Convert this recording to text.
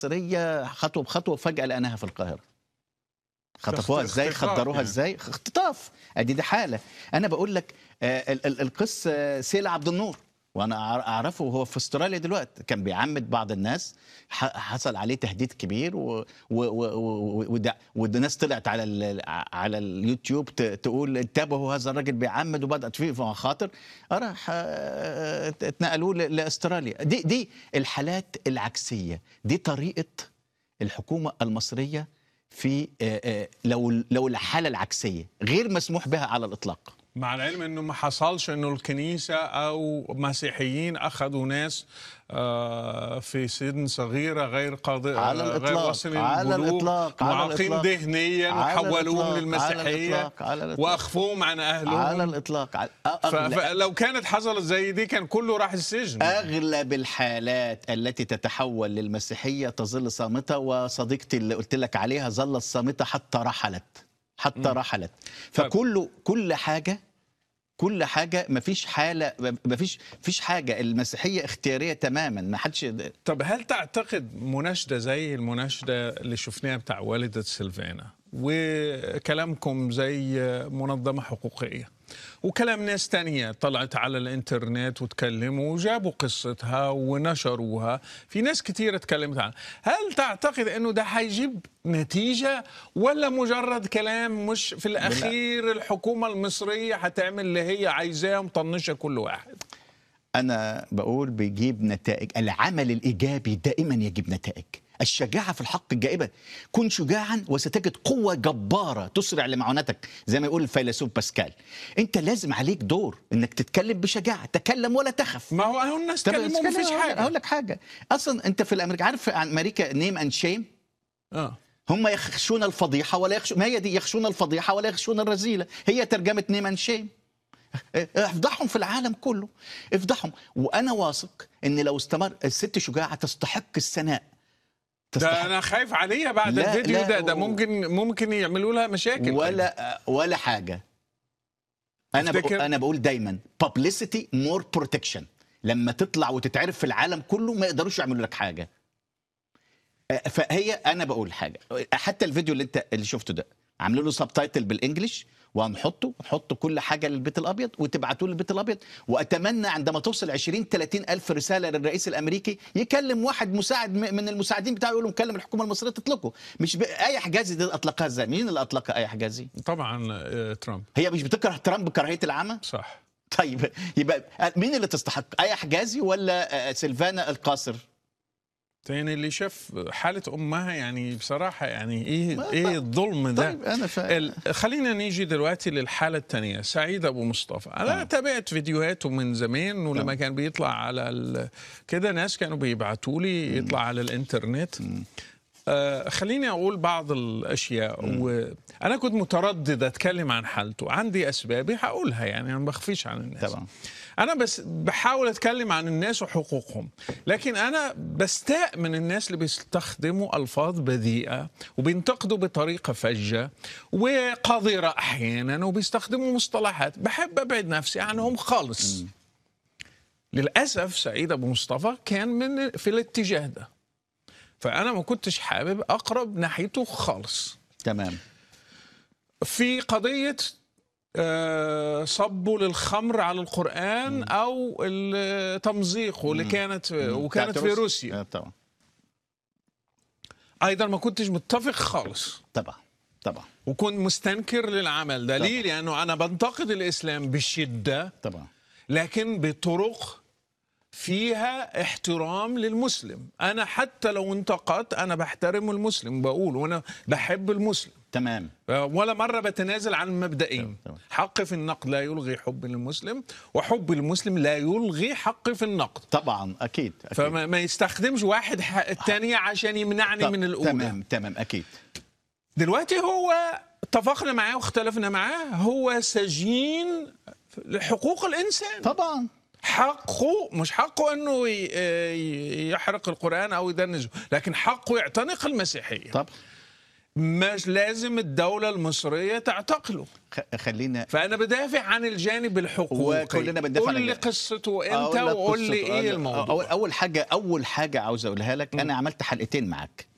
المصريه خطوه بخطوه وفجاه لقيناها في القاهره خطفوها ازاي اختطاف خدروها يعني. ازاي اختطاف ادي دي حاله انا بقول لك آه، ال- ال- القس آه، سيل عبد النور وانا أع- اعرفه وهو في استراليا دلوقتي كان بيعمد بعض الناس ح- حصل عليه تهديد كبير و- و- و- و- وده- والناس طلعت على ال- على اليوتيوب ت- تقول انتبهوا هذا الراجل بيعمد وبدات فيه مخاطر راح آه، اتنقلوه ل- لاستراليا دي دي الحالات العكسيه دي طريقه الحكومه المصريه في آه، آه، لو لو الحاله العكسيه غير مسموح بها على الاطلاق مع العلم انه ما حصلش انه الكنيسه او مسيحيين اخذوا ناس آه، في سن صغيره غير قادر على غير الإطلاق، وصل على البلوغ، الإطلاق، على معاقين الإطلاق. ذهنيا على وحولوهم الإطلاق، على للمسيحيه الإطلاق، على الإطلاق. واخفوهم عن اهلهم على الاطلاق على ف- أغلب, فلو كانت حصلت زي دي كان كله راح السجن اغلب الحالات التي تتحول للمسيحيه تظل صامته وصديقتي اللي قلت لك عليها ظلت صامته حتى رحلت حتى رحلت فكل كل حاجه كل حاجه ما فيش حاله ما فيش فيش حاجه المسيحيه اختياريه تماما ما حدش طب هل تعتقد مناشده زي المناشده اللي شفناها بتاع والده سيلفانا وكلامكم زي منظمه حقوقيه وكلام ناس تانية طلعت على الانترنت وتكلموا وجابوا قصتها ونشروها في ناس كتير اتكلمت عنها هل تعتقد انه ده هيجيب نتيجة ولا مجرد كلام مش في الاخير الحكومة المصرية هتعمل اللي هي عايزاه ومطنشة كل واحد أنا بقول بيجيب نتائج العمل الإيجابي دائما يجيب نتائج الشجاعة في الحق الجائبة كن شجاعا وستجد قوة جبارة تسرع لمعونتك زي ما يقول الفيلسوف باسكال أنت لازم عليك دور أنك تتكلم بشجاعة تكلم ولا تخف ما هو هو الناس طب تكلموا مفيش أقول لك- حاجة أقول لك حاجة أصلا أنت في الأمريكا عارف عن أمريكا نيم أند شيم اه هم يخشون الفضيحة ولا يخشون ما هي دي يخشون الفضيحة ولا يخشون الرذيلة هي ترجمة نيم أند شيم افضحهم في العالم كله افضحهم وانا واثق ان لو استمر الست شجاعه تستحق الثناء ده تستحق انا خايف عليها بعد لا، الفيديو لا، ده ده و- ممكن ممكن يعملوا لها مشاكل ولا ولا حاجه انا بقول تفتكر؟ انا بقول دايما publicity more protection لما تطلع وتتعرف في العالم كله ما يقدروش يعملوا لك حاجه آه، فهي انا بقول حاجه حتى الفيديو اللي انت اللي شفته ده عاملين له سبتايتل بالانجلش وهنحطه نحط كل حاجه للبيت الابيض وتبعتوه للبيت الابيض واتمنى عندما توصل 20 30 الف رساله للرئيس الامريكي يكلم واحد مساعد م- من المساعدين بتاعه يقول له مكلم الحكومه المصريه تطلقه مش ب... اي حجازي دي اطلقها ازاي مين اللي اطلقها اي حجازي طبعا آه، ترامب هي مش بتكره ترامب كراهيه العامه صح طيب يبقى مين اللي تستحق اي حجازي ولا آه، سيلفانا القاصر تاني اللي شاف حالة أمها يعني بصراحة يعني إيه ما- إيه الظلم ده طيب انا فا... ال- خلينا نيجي دلوقتي للحالة الثانية سعيد أبو مصطفى أنا آه. تابعت فيديوهاته من زمان ولما آه. كان بيطلع على ال... كده ناس كانوا بيبعتوا لي يطلع على الإنترنت آه خليني أقول بعض الأشياء وأنا كنت متردد أتكلم عن حالته عندي أسبابي هقولها يعني أنا ما بخفيش عن الناس طبعا انا بس بحاول اتكلم عن الناس وحقوقهم لكن انا بستاء من الناس اللي بيستخدموا الفاظ بذيئه وبينتقدوا بطريقه فجه وقذره احيانا وبيستخدموا مصطلحات بحب ابعد نفسي عنهم خالص للاسف سعيد ابو مصطفى كان من في الاتجاه ده فانا ما كنتش حابب اقرب ناحيته خالص تمام في قضية آه، صبه للخمر على القرآن أو ال- تمزيقه اللي كانت وكانت بتاعت في روسيا آه، طبعا أيضا ما كنتش متفق خالص طبعا طبعا وكنت مستنكر للعمل ده ليه؟ لأنه أنا بنتقد الإسلام بشدة طبعا لكن بطرق فيها احترام للمسلم أنا حتى لو انتقدت أنا بحترم المسلم بقول وأنا بحب المسلم تمام ولا مرة بتنازل عن مبدئين تمام. حق في النقد لا يلغي حب المسلم وحب المسلم لا يلغي حق في النقد طبعا اكيد, أكيد. فما ما يستخدمش واحد حق الثانية عشان يمنعني طب- من الأولى تمام تمام اكيد دلوقتي هو اتفقنا معاه واختلفنا معاه هو سجين لحقوق الإنسان طبعا حقه مش حقه انه ي- ي- يحرق القرآن او يدنسه لكن حقه يعتنق المسيحية طب مش لازم الدولة المصرية تعتقله خ- خلينا فأنا بدافع عن الجانب الحقوقي وكلنا بندافع عن قول لي الجانب. قصته أنت أقول لك وقول لي قصته. إيه أنا- الموضوع أول, اول حاجه اول حاجه عاوز اقولها لك انا عملت حلقتين معاك